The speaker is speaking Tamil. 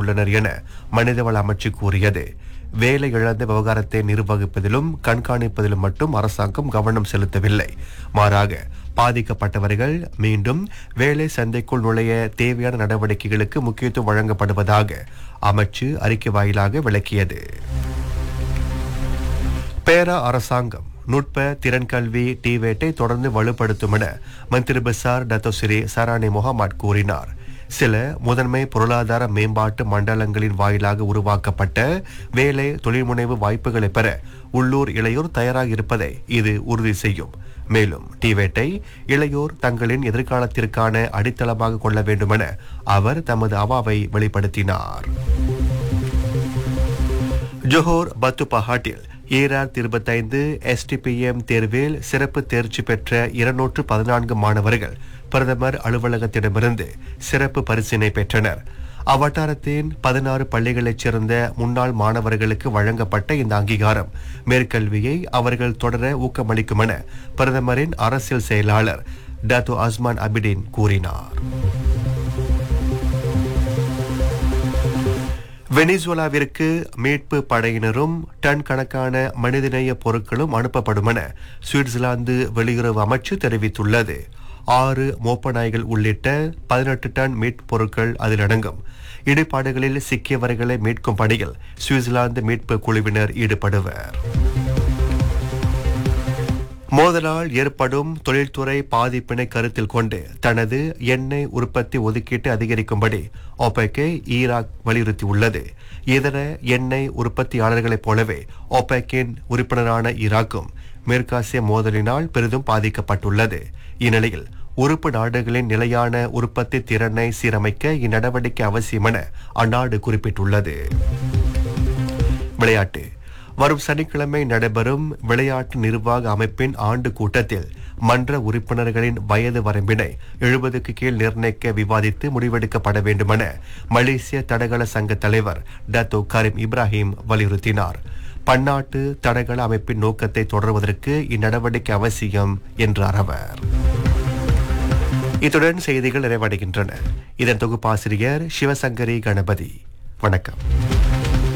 உள்ளனர் என மனிதவள அமைச்சு கூறியது வேலை இழந்த விவகாரத்தை நிர்வகிப்பதிலும் கண்காணிப்பதிலும் மட்டும் அரசாங்கம் கவனம் செலுத்தவில்லை மாறாக பாதிக்கப்பட்டவர்கள் மீண்டும் வேலை சந்தைக்குள் நுழைய தேவையான நடவடிக்கைகளுக்கு முக்கியத்துவம் வழங்கப்படுவதாக அமைச்சு அறிக்கை வாயிலாக விளக்கியது பேரா அரசாங்கம் நுட்ப திறன் கல்வி டிவேட்டை தொடர்ந்து வலுப்படுத்தும் என மந்திரி பசார் டத்தோசிரி சரானி முகமது கூறினார் சில முதன்மை பொருளாதார மேம்பாட்டு மண்டலங்களின் வாயிலாக உருவாக்கப்பட்ட வேலை தொழில்முனைவு வாய்ப்புகளை பெற உள்ளூர் இளையோர் தயாராக இருப்பதை இது உறுதி செய்யும் மேலும் டிவேட்டை இளையோர் தங்களின் எதிர்காலத்திற்கான அடித்தளமாக கொள்ள வேண்டும் என அவர் தமது அவாவை வெளிப்படுத்தினார் ஜோஹர் பத்து பஹாட்டில் ஈரார் இருபத்தைந்து எஸ்டிபிஎம் தேர்வில் சிறப்பு தேர்ச்சி பெற்ற இருநூற்று பதினான்கு மாணவர்கள் பிரதமர் அலுவலகத்திடமிருந்து சிறப்பு பரிசினை பெற்றனர் அவ்வட்டாரத்தின் பதினாறு பள்ளிகளைச் சேர்ந்த முன்னாள் மாணவர்களுக்கு வழங்கப்பட்ட இந்த அங்கீகாரம் மேற்கல்வியை அவர்கள் தொடர ஊக்கமளிக்கும் என பிரதமரின் அரசியல் செயலாளர் டாத்து அஸ்மான் அபிடின் கூறினார் வெனிசுலாவிற்கு மீட்பு படையினரும் டன் கணக்கான மனிதநேய பொருட்களும் அனுப்பப்படும் என சுவிட்சர்லாந்து வெளியுறவு அமைச்சு தெரிவித்துள்ளது ஆறு மோப்ப நாய்கள் உள்ளிட்ட பதினெட்டு டன் மீட்பு பொருட்கள் அதில் அடங்கும் இடிபாடுகளில் சிக்கியவர்களை மீட்கும் பணியில் சுவிட்சர்லாந்து மீட்பு குழுவினர் ஈடுபடுவர் மோதலால் ஏற்படும் தொழில்துறை பாதிப்பினை கருத்தில் கொண்டு தனது எண்ணெய் உற்பத்தி ஒதுக்கீட்டை அதிகரிக்கும்படி ஒபெக்கை ஈராக் வலியுறுத்தியுள்ளது இதர எண்ணெய் உற்பத்தியாளர்களைப் போலவே ஒபெக்கின் உறுப்பினரான ஈராக்கும் மேற்காசிய மோதலினால் பெரிதும் பாதிக்கப்பட்டுள்ளது இந்நிலையில் உறுப்பு நாடுகளின் நிலையான உற்பத்தி திறனை சீரமைக்க இந்நடவடிக்கை அவசியம் என அந்நாடு குறிப்பிட்டுள்ளது விளையாட்டு வரும் சனிக்கிழமை நடைபெறும் விளையாட்டு நிர்வாக அமைப்பின் ஆண்டு கூட்டத்தில் மன்ற உறுப்பினர்களின் வயது வரம்பினை எழுபதுக்கு கீழ் நிர்ணயிக்க விவாதித்து முடிவெடுக்கப்பட வேண்டுமென மலேசிய தடகள சங்க தலைவர் டத்தோ கரீம் இப்ராஹிம் வலியுறுத்தினார் பன்னாட்டு தடகள அமைப்பின் நோக்கத்தை தொடர்வதற்கு இந்நடவடிக்கை அவசியம் என்றார் அவர் இத்துடன் செய்திகள் நிறைவடைகின்றன இதன் தொகுப்பாசிரியர் சிவசங்கரி கணபதி வணக்கம்